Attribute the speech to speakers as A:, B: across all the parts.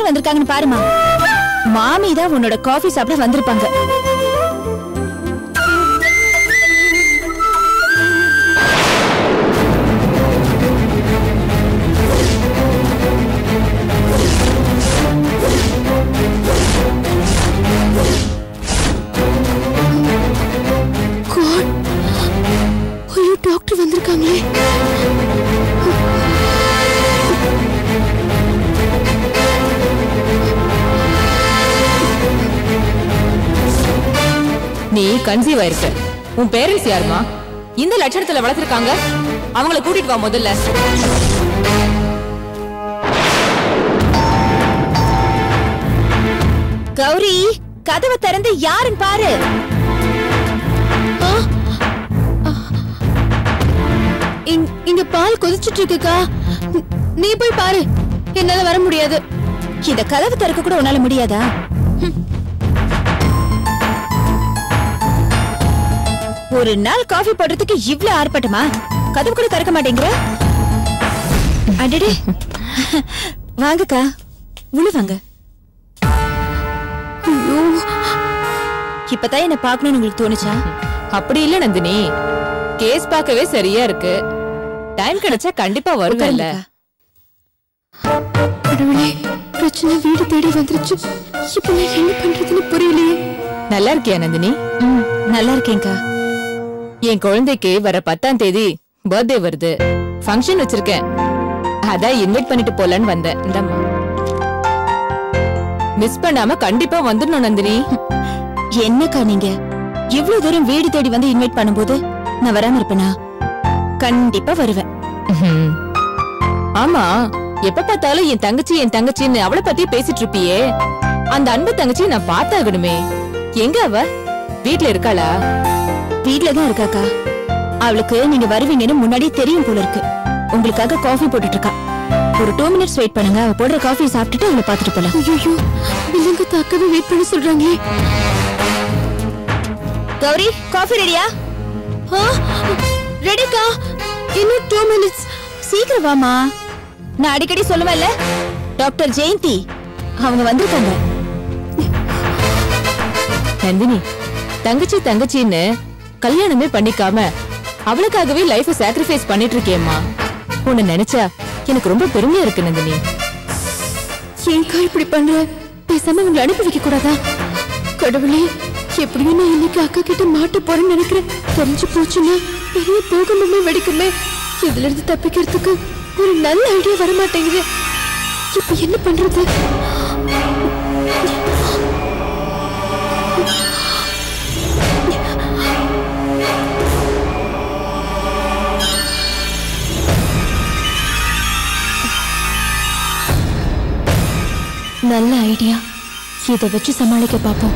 A: வந்திருக்காங்கன்னு பாருமா மாமி தான் உன்னோட காஃபி சாப்பிட வந்திருப்பாங்க
B: காட் ஐயோ டாக்டர் வந்திருக்காங்களே
C: நீ கன்சீவ் ஆயிருக்க உன் பேரண்ட்ஸ் யாருமா இந்த லட்சணத்துல வளர்த்திருக்காங்க அவங்கள கூட்டிட்டு வா முதல்ல
A: கௌரி கதவை திறந்து யாருன்னு பாரு
B: இங்- இங்க பால் கொதிச்சிட்டு இருக்குக்கா ந- நீ போய் பாரு என்னால வர முடியாது
A: இந்த கதவு திறக்க கூட உன்னால முடியாதா ஹம். ஒரு நாள் காஃபி போடுறதுக்கு இவ்ளோ ஆர்ப்பாட்டமா கதவு கூட திறக்க மாட்டேங்கிற அடடே வாங்கக்கா உள்ள வாங்க
B: ஐயோ
A: இப்பதான் என்ன பார்க்கணும்னு உங்களுக்கு தோணுச்சா
C: அப்படி இல்ல நந்தினி கேஸ் பார்க்கவே சரியா இருக்கு டைம் கிடைச்சா கண்டிப்பா வருவேன்ல
A: உட்காருங்கக்கா.
B: கடவுளே பிரச்சனை வீடு தேடி வந்துருச்சு இப்ப நான் என்ன பண்றதுன்னு புரியலையே
C: நல்லா இருக்கியா நந்தினி
A: ம், நல்லா இருக்கேன்க்கா
C: என் குழந்தைக்கு வர பத்தாம் தேதி பர்த்டே வருது ஃபங்க்ஷன் வச்சிருக்கேன் அதான் இன்வைட் பண்ணிட்டு போலான்னு வந்தேன் இந்தாம்மா மிஸ் பண்ணாம கண்டிப்பா வந்துடணும் நந்தினி
A: என்னக்கா நீங்க இவ்ளோ தூரம் வீடு தேடி வந்து இன்வைட் பண்ணும்போது நான் வராம இருப்பேனா கண்டிப்பா வருவேன்
C: ம்ஹும். ஆமா எப்ப பார்த்தாலும் என் தங்கச்சி என் தங்கச்சின்னு அவளை பத்தி பேசிட்டு இருப்பியே அந்த அன்பு தங்கச்சி நான் பார்த்தாகணுமே எங்க அவ வீட்ல இருக்காளா
A: வீட்ல தான் இருக்காக்கா அவளுக்கு நீங்க வருவீங்கன்னு முன்னாடியே தெரியும் போல இருக்கு உங்களுக்காக காஃபி போட்டுட்டு இருக்கா ஒரு டூ மினிட்ஸ் வெயிட் பண்ணுங்க அவ போடுற காஃபி சாப்பிட்டுட்டு அவளை பாத்துட்டு போலாம்
B: ஐயோ வில்லங்க தாக்கவே வெயிட் பண்ண சொல்றாங்களே
A: கௌரி காஃபி ரெடியா
B: ரெடிக்கா இன்னும் டூ மினிட்ஸ்
A: சீக்கிரம் வாமா நான் அடிக்கடி சொல்லுவேன்ல டாக்டர் ஜெயந்தி அவங்க வந்திருக்காங்க
C: நந்தினி தங்கச்சி தங்கச்சின்னு கல்யாணமே பண்ணிக்காம அவளுக்காகவே லைஃப சாக்ரிஃபைஸ் பண்ணிட்டு இருக்கேம்மா உன்னை நினைச்சா எனக்கு ரொம்ப பெருமையா இருக்கு நந்தினி
B: ஏன்க்கா இப்படி பண்ற பேசாம உங்களை அனுப்பி வைக்க கூடாதா கடவுளே எப்படியும் நான் இன்னைக்கு அக்கா கிட்ட மாட்ட போறேன்னு நினைக்கிறேன் தெரிஞ்சு போச்சுன்னா பெரிய பூகம்பமே வெடிக்குமே இதுல இருந்து தப்பிக்கிறதுக்கு ஒரு நல்ல ஐடியா வர மாட்டேங்குது இப்ப என்ன பண்றது நல்ல ஐடியா இதை வச்சு சமாளிக்க பார்ப்போம்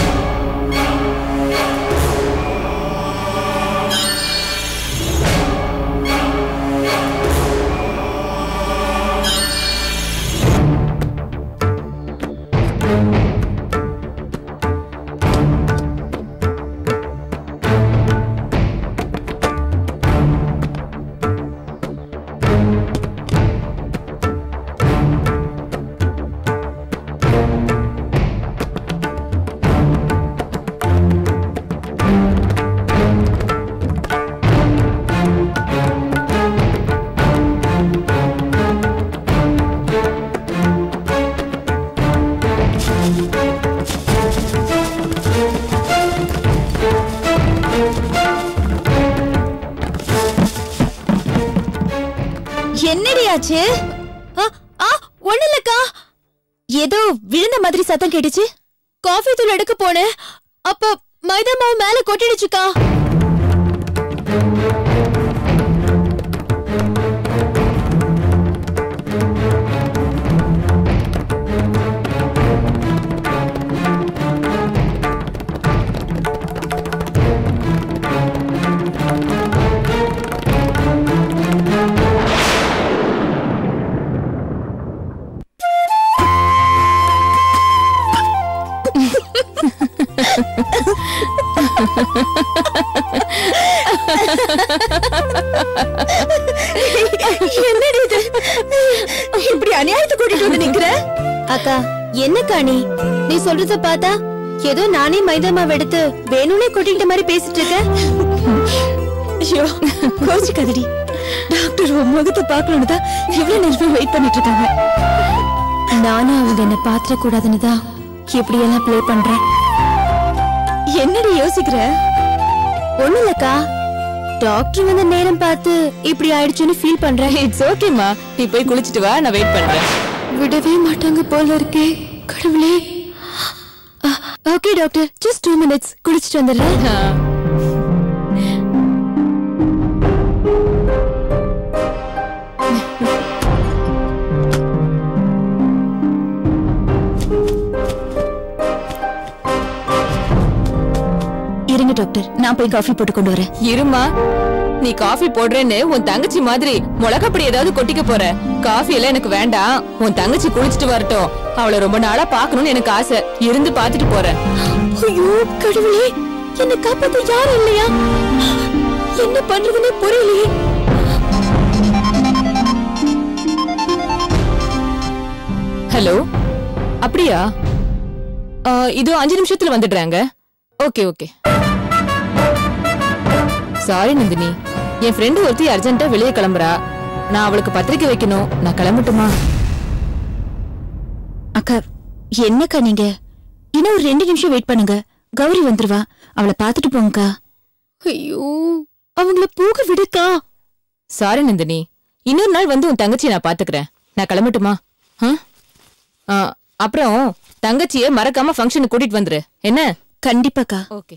A: என்னடி ஆச்சு
B: ஆ ஆ ஒண்ணு இல்லக்கா
A: ஏதோ விழுந்த மாதிரி சத்தம் கேட்டுச்சு
B: காஃபி தூள் எடுக்க போனேன் அப்ப மைதா மாவு மேல கொட்டிடுச்சுக்கா
A: என்னடி இது இப்படி அநியாயத்தை கூட்டிட்டு வந்து நிக்கிற
B: அக்கா என்னக்கா நீ நீ சொல்றத பார்த்தா ஏதோ நானே மைதா மாவு எடுத்து வேணும்னே கொட்டிக்கிட்ட மாதிரி பேசிட்டு இருக்க
A: ஐயோ கோச்சிக்காதடி டாக்டர் உன் முகத்தை பார்க்கணும்னு தான் இவ்வளவு நேரமா வெயிட் பண்ணிட்டு இருக்காங்க
B: நானும் அவங்க என்ன பாத்திர கூடாதுன்னு தான் இப்படி எல்லாம் ப்ளே பண்றேன்
A: என்னடி யோசிக்கிற
B: ஒண்ணு இல்லக்கா டாக்டர் வந்த நேரம் பார்த்து இப்படி ஆயிடுச்சுன்னு ஃபீல் பண்றேன்
C: இட்ஸ் ஓகேமா நீ போய் குளிச்சிட்டு வா நான் வெயிட் பண்றேன்
B: விடவே மாட்டாங்க போல இருக்கே கடவுளே okay doctor just two minutes குளிச்சுட்டு வந்துடுறேன்
C: ஆ.
A: இருங்க டாக்டர் நான் போய் காஃபி போட்டு கொண்டு வரேன்
C: இருமா நீ காஃபி போடுறேன்னு உன் தங்கச்சி மாதிரி மிளகாப்படி ஏதாவது கொட்டிக்க போற காஃபி எல்லாம் எனக்கு வேண்டாம் உன் தங்கச்சி குளிச்சிட்டு வரட்டும் அவளை ரொம்ப நாளா பாக்கணும்னு எனக்கு ஆசை இருந்து பாத்துட்டு போறேன்
B: ஐயோ கடவுளே என்ன காப்பாத்த யாரும் இல்லையா என்ன பண்றதுன்னு புரியலையே
C: ஹலோ அப்படியா ஆ, இதோ அஞ்சு நிமிஷத்துல வந்துடுறாங்க ஓகே ஓகே சாரி நந்தினி என் ஃப்ரெண்டு ஒருத்தி அர்ஜென்ட்டா வெளியே கிளம்புறா நான் அவளுக்கு பத்திரிக்கை வைக்கணும் நான் கிளம்பட்டுமா
A: அக்கா என்னக்கா நீங்க இன்னும் ஒரு ரெண்டு நிமிஷம் வெயிட் பண்ணுங்க கௌரி வந்துருவா அவளை பார்த்துட்டு போங்கக்கா
B: ஐயோ அவங்கள போக விடுக்கா
C: சாரி நந்தினி இன்னொரு நாள் வந்து உன் தங்கச்சியை நான் பாத்துக்கிறேன் நான் கிளம்பட்டுமா ஆ? ஆ, அப்புறம் தங்கச்சியை மறக்காம ஃபங்க்ஷனுக்கு கூட்டிட்டு வந்துரு என்ன
A: கண்டிப்பாக்கா
C: ஓகே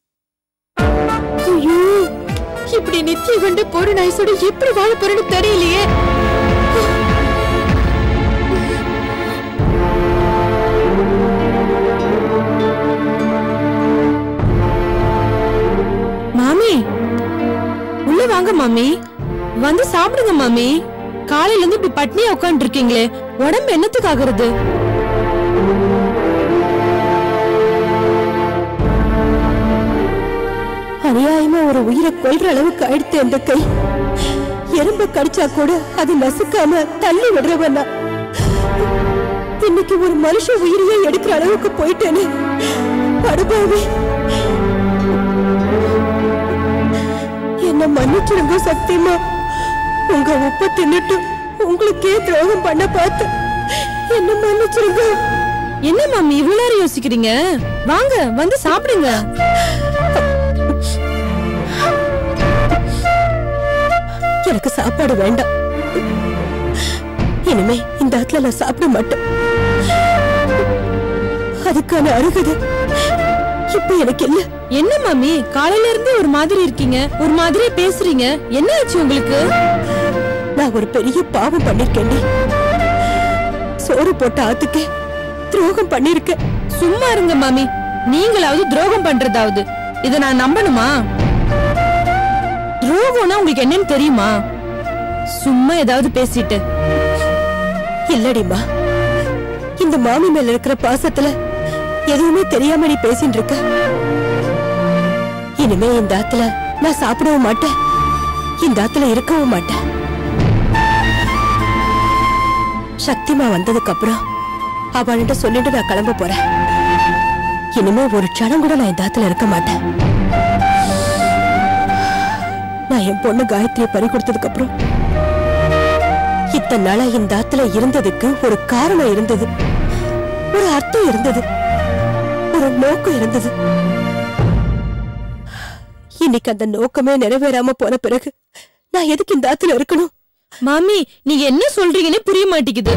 B: ஐயோ இப்படி நித்திய கொண்டு போற நாய்ஸோட எப்படி வாழ போறேன்னு தெரியலையே
D: மாமி உள்ள வாங்க மாமி வந்து சாப்பிடுங்க மாமி காலையில இருந்து இப்படி பட்னியா உட்கார்ந்து இருக்கீங்களே உடம்பு என்னத்துக்கு ஆகுறது
B: அநியாயமா ஒரு உயிரை கொல்ற அளவுக்கு ஆயிடுத்து அந்த கை எறும்ப கடிச்சா கூட அது நசுக்காம தள்ளி விடுறவனா இன்னைக்கு ஒரு மனுஷ உயிரையே எடுக்கிற அளவுக்கு போயிட்டேனே படுபாவே என்ன மன்னிச்சிருங்க சத்தியமா உங்க உப்ப தின்னுட்டு உங்களுக்கே துரோகம் பண்ண பார்த்து என்ன மன்னிச்சிருங்க
D: என்ன மாமி இவ்வளவு நேரம் யோசிக்கிறீங்க வாங்க வந்து சாப்பிடுங்க
B: எனக்கு சாப்பாடு வேண்டாம் இனிமே இந்த ஆத்துல நான் சாப்பிட மாட்டேன் அதுக்கான அருகதை இப்ப எனக்கு இல்ல
D: என்ன மாமி காலையில இருந்து ஒரு மாதிரி இருக்கீங்க ஒரு மாதிரி பேசுறீங்க என்ன ஆச்சு உங்களுக்கு
B: நான் ஒரு பெரிய பாவம் பண்ணிருக்கேன் சோறு போட்ட ஆத்துக்கே துரோகம் பண்ணிருக்கேன்
D: சும்மா இருங்க மாமி நீங்களாவது துரோகம் பண்றதாவது இத நான் நம்பணுமா துரோகம்னா உங்களுக்கு என்னன்னு தெரியுமா சும்மா ஏதாவது பேசிட்டு
B: இல்லடிம்மா இந்த மாமி மேல இருக்கிற பாசத்துல எதுவுமே தெரியாம நீ பேசிட்டு இருக்க இனிமே இந்த ஆத்துல நான் சாப்பிடவும் மாட்டேன் இந்த ஆத்துல இருக்கவும் மாட்டேன் சக்திமா வந்ததுக்கு அப்புறம் அவன்கிட்ட சொல்லிட்டு நான் கிளம்ப போறேன் இனிமே ஒரு க்ஷணம் கூட நான் இந்த ஆத்துல இருக்க மாட்டேன் நான் என் பொண்ணு காயத்ரியை பறி கொடுத்ததுக்கு அப்புறம் இத்தனை நாளா இந்த ஆத்துல இருந்ததுக்கு ஒரு காரணம் இருந்தது ஒரு அர்த்தம் இருந்தது ஒரு நோக்கம் இருந்தது இன்னைக்கு அந்த நோக்கமே நிறைவேறாம போன பிறகு நான் எதுக்கு இந்த ஆத்துல இருக்கணும்
D: மாமி நீங்க என்ன சொல்றீங்கன்னு புரிய மாட்டேங்குது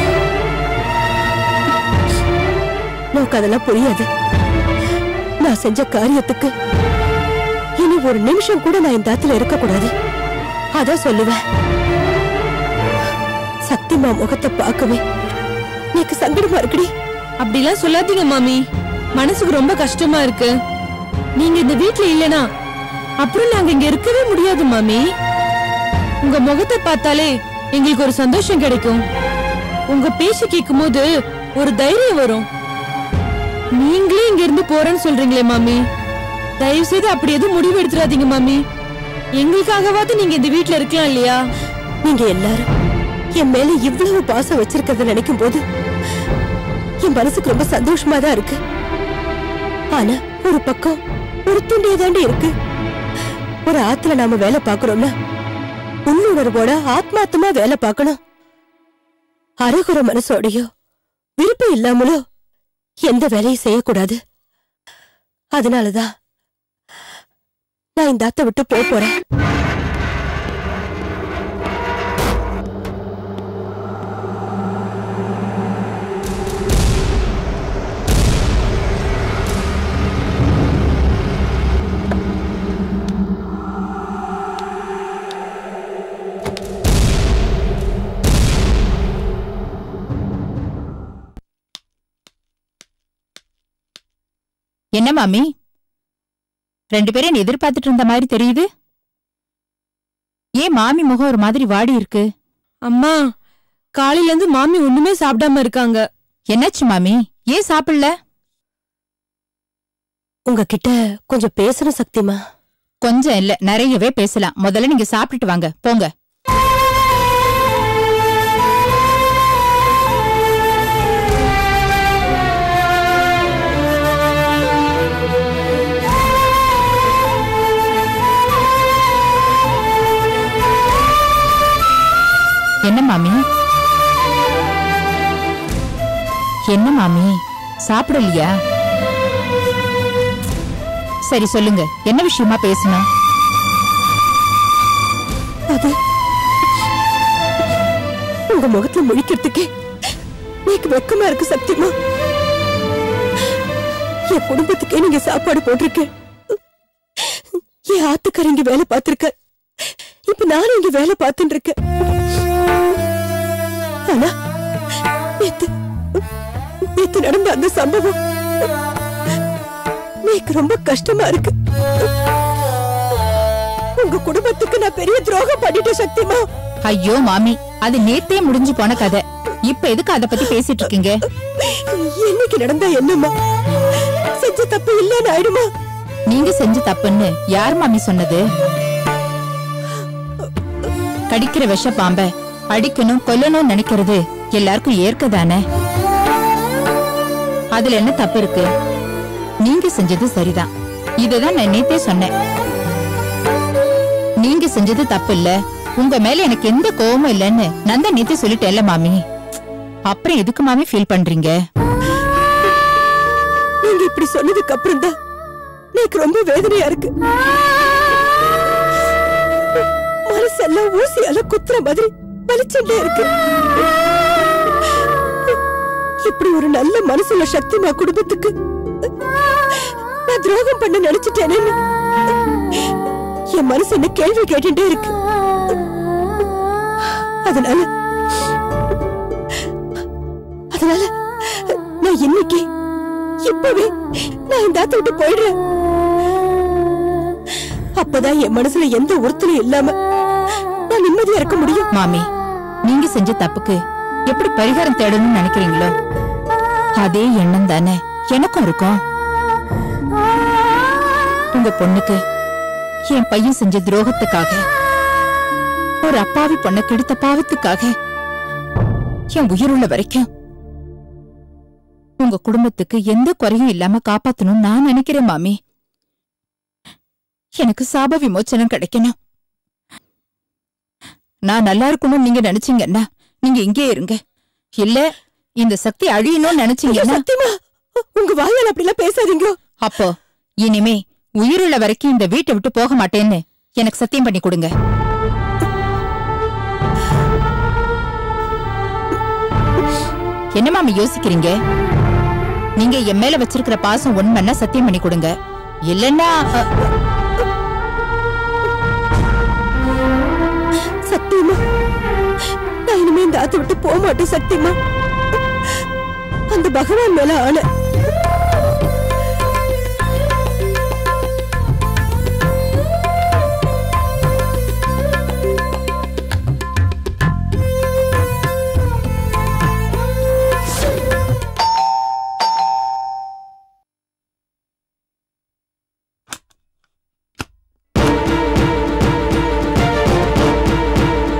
B: நோக்கு அதெல்லாம் புரியாது நான் செஞ்ச காரியத்துக்கு இனி ஒரு நிமிஷம் கூட நான் இந்த ஆத்துல இருக்க கூடாது அதான் சொல்லுவேன் சக்திமா முகத்தை பார்க்கவே எனக்கு சங்கடமா இருக்குடி
D: அப்படிலாம் சொல்லாதீங்க மாமி மனசுக்கு ரொம்ப கஷ்டமா இருக்கு நீங்க இந்த வீட்ல இல்லனா அப்புறம் நாங்க இங்க இருக்கவே முடியாது மாமி உங்க முகத்தை பார்த்தாலே எங்களுக்கு ஒரு சந்தோஷம் கிடைக்கும் உங்க பேச்சு கேட்கும்போது ஒரு தைரியம் வரும் நீங்களே இங்க இருந்து போறேன்னு சொல்றீங்களே மாமி தயவு செய்து அப்படி எதுவும் முடிவு எடுத்துறாதீங்க மாமி எங்களுக்காகவாவது நீங்க இந்த வீட்ல இருக்கலாம் இல்லையா
B: நீங்க எல்லாரும் என் மேல இவ்வளவு பாசம் வச்சிருக்கிறத நினைக்கும் போது என் மனசுக்கு ரொம்ப சந்தோஷமா தான் இருக்கு ஆனா ஒரு பக்கம் ஒரு துண்டியே தாண்டி இருக்கு ஒரு ஆத்துல நாம வேலை பார்க்கறோம்னா உள்ளுணர்வோட ஆத்மார்த்தமா வேலை பார்க்கணும் அரைகுற மனசோடையோ விருப்பம் இல்லாமலோ எந்த வேலையும் செய்யக்கூடாது அதனாலதான் நான் இந்த ஆத்தை விட்டு போக போறேன்
C: என்ன மாமி ரெண்டு பேரும் என்னை எதிர்பார்த்துட்டு இருந்த மாதிரி தெரியுது ஏன் மாமி முகம் ஒரு மாதிரி வாடி இருக்கு
D: அம்மா காலையில இருந்து மாமி ஒண்ணுமே சாப்பிடாம இருக்காங்க
C: என்னாச்சு மாமி ஏன் சாப்பிடல
B: உங்ககிட்ட கொஞ்சம் பேசணும் சக்திமா
C: கொஞ்சம் இல்ல நிறையவே பேசலாம் முதல்ல நீங்க சாப்பிட்டுட்டு வாங்க போங்க என்ன மாமி என்ன மாமி சாப்பிடலையா சரி சொல்லுங்க என்ன விஷயமா பேசணும்
B: அது உங்க முகத்துல முழிக்கிறதுக்கே எனக்கு வெக்கமா இருக்கு சத்தியமா என் குடும்பத்துக்கே நீங்க சாப்பாடு போட்டிருக்கேன் என் ஆத்துக்கார இங்க வேலை பார்த்திருக்க இப்ப நானும் இங்க வேலை பார்த்துட்டு இருக்கேன் ஆனா நேத்து நேத்து நடந்த அந்த சம்பவம் எனக்கு ரொம்ப கஷ்டமா இருக்கு உங்க குடும்பத்துக்கு நான் பெரிய துரோகம் பண்ணிட்டேன் சக்திமா
C: ஐயோ மாமி அது நேத்தே முடிஞ்சு போன கதை இப்ப எதுக்கு அத பத்தி பேசிட்டு இருக்கீங்க
B: என்னைக்கு நடந்தா என்னம்மா செஞ்ச தப்பு இல்லைன்னு ஆயிடுமா
C: நீங்க செஞ்ச தப்புன்னு யார் மாமி சொன்னது கடிக்கிற விஷ பாம்ப அடிக்கணும் கொல்லணும் நினைக்கிறது எல்லாருக்கும் ஏற்கதானே அதுல என்ன தப்பு இருக்கு நீங்க செஞ்சது சரிதான் இததான் நான் நேத்தே சொன்னேன் நீங்க செஞ்சது தப்பு இல்ல உங்க மேல எனக்கு எந்த கோவமும் இல்லைன்னு நான் தான் நேத்தே சொல்லிட்டேன்ல மாமி அப்புறம் எதுக்கு மாமி ஃபீல் பண்றீங்க
B: நீங்க இப்படி சொன்னதுக்கு அப்புறம் தான் எனக்கு ரொம்ப வேதனையா இருக்கு மனசெல்லாம் ஊசியால குத்துற மாதிரி வலிச்சுட்டே இருக்கு இப்படி ஒரு நல்ல மனசுள்ள சக்திமா குடும்பத்துக்கு நான் துரோகம் பண்ண நினைச்சிட்டேனேன்னு என் மனசு என்ன கேள்வி கேட்டுட்டே இருக்கு அதனால அதனால நான் இன்னைக்கு இப்பவே நான் இந்த ஆத்த விட்டு போயிடுறேன் அப்பதான் என் மனசுல எந்த உறுத்தலும் இல்லாம நான் நிம்மதியா இருக்க முடியும்
C: மாமி நீங்க செஞ்ச தப்புக்கு எப்படி பரிகாரம் தேடணும்னு நினைக்கிறீங்களோ அதே எண்ணம் தானே எனக்கும் இருக்கும் உங்க பொண்ணுக்கு என் பையன் செஞ்ச துரோகத்துக்காக ஒரு அப்பாவி பொண்ணை கெடுத்த பாவத்துக்காக என் உயிருள்ள வரைக்கும் உங்க குடும்பத்துக்கு எந்த குறையும் இல்லாம காப்பாத்தணும்னு நான் நினைக்கிறேன் மாமி எனக்கு சாப விமோச்சனம் கிடைக்கணும் நான் நல்லா இருக்கணும்னு நீங்க நினைச்சீங்கன்னா நீங்க இங்கே இருங்க இல்ல இந்த சக்தி அழியணும்னு நினைச்சீங்கன்னா
B: சத்தியமா உங்க வாயால அப்படி எல்லாம் பேசாதீங்க
C: அப்போ இனிமே உயிருள்ள வரைக்கும் இந்த வீட்டை விட்டு போக மாட்டேன்னு எனக்கு சத்தியம் பண்ணி கொடுங்க என்ன மாமி யோசிக்கிறீங்க நீங்க என் மேல வச்சிருக்கிற பாசம் உண்மைன்னா சத்தியம் பண்ணி கொடுங்க இல்லன்னா அ,
B: சத்தியமா நான் இனிமே இந்த ஆத்த விட்டு போக மாட்டேன் சத்தியமா அந்த பகவான் மேல ஆன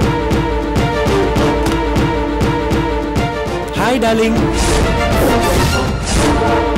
E: ஹாய் டார்லிங்
A: ஆ